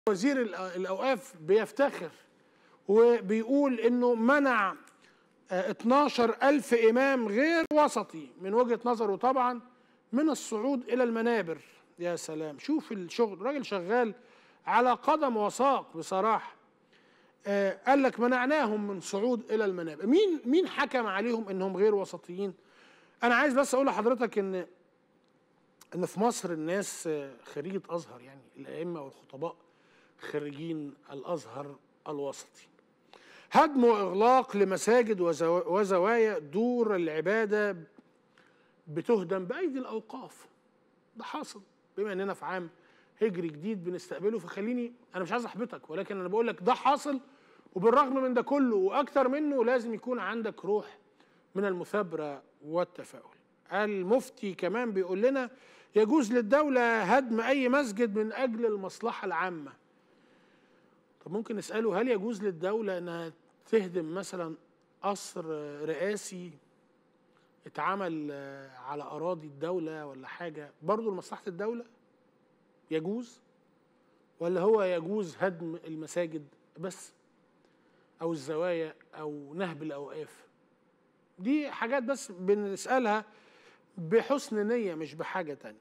وزير الأ- الاوقاف بيفتخر وبيقول انه منع آه، 12 ألف إمام غير وسطي من وجهة نظره طبعا من الصعود إلى المنابر يا سلام شوف الشغل راجل شغال على قدم وساق بصراحة آه، قال لك منعناهم من صعود إلى المنابر مين مين حكم عليهم إنهم غير وسطيين أنا عايز بس أقول لحضرتك إن إن في مصر الناس آه، خريجة أزهر يعني الأئمة والخطباء خريجين الأزهر الوسطي هدم واغلاق لمساجد وزوا- وزوايا دور العباده بتهدم بايدي الاوقاف ده حاصل بما اننا في عام هجري جديد بنستقبله فخليني انا مش عايز احبطك ولكن انا بقول لك ده حاصل وبالرغم من ده كله واكتر منه لازم يكون عندك روح من المثابره والتفاؤل المفتي كمان بيقول لنا يجوز للدوله هدم اي مسجد من اجل المصلحه العامه طب ممكن نسأله هل يجوز للدولة إنها تهدم مثلا قصر رئاسي اتعمل آه، على أراضي الدولة ولا حاجة برضه لمصلحة الدولة يجوز ولا هو يجوز هدم المساجد بس أو الزوايا أو نهب الأوقاف دي حاجات بس بنسألها بحسن نية مش بحاجة تانية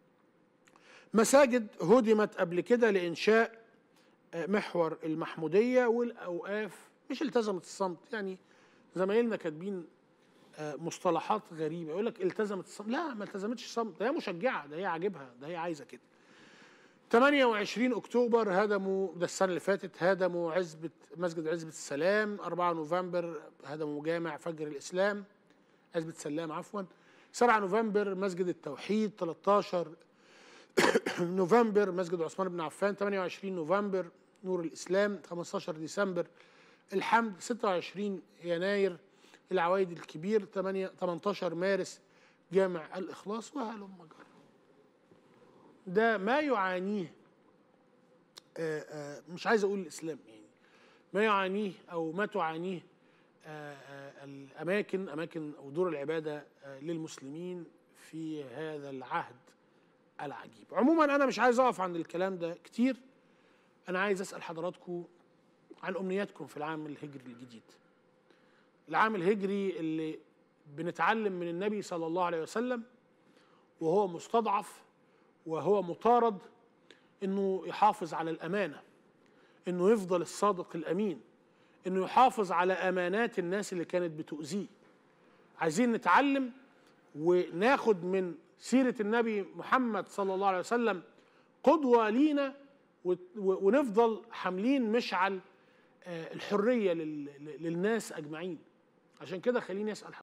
مساجد هدمت قبل كده لإنشاء محور المحموديه والاوقاف مش التزمت الصمت يعني زمايلنا كاتبين آه، مصطلحات غريبه يقول لك التزمت الصمت لا ما التزمتش الصمت ده هي مشجعه ده هي عاجبها ده هي عايزه كده 28 اكتوبر هدموا ده السنه اللي فاتت هدموا عزبه مسجد عزبه السلام 4 نوفمبر هدموا جامع فجر الاسلام عزبه سلام عفوا 7 نوفمبر مسجد التوحيد 13 نوفمبر مسجد عثمان بن عفان 28 نوفمبر نور الاسلام 15 ديسمبر الحمد 26 يناير العوايد الكبير 8 18 مارس جامع الاخلاص وهلم جرى ده ما يعانيه آه، آه، مش عايز اقول الاسلام يعني ما يعانيه او ما تعانيه آه، آه، الاماكن اماكن او دور العباده آه، للمسلمين في هذا العهد العجيب عموما انا مش عايز اقف عند الكلام ده كتير انا عايز اسال حضراتكم عن امنياتكم في العام الهجري الجديد العام الهجري اللي بنتعلم من النبي صلى الله عليه وسلم وهو مستضعف وهو مطارد انه يحافظ على الامانه انه يفضل الصادق الامين انه يحافظ على امانات الناس اللي كانت بتؤذيه عايزين نتعلم وناخد من سيرة النبي محمد صلى الله عليه وسلم قدوة لينا و- و- ونفضل حاملين مشعل آه، الحرية لل- للناس أجمعين عشان كده خليني أسأل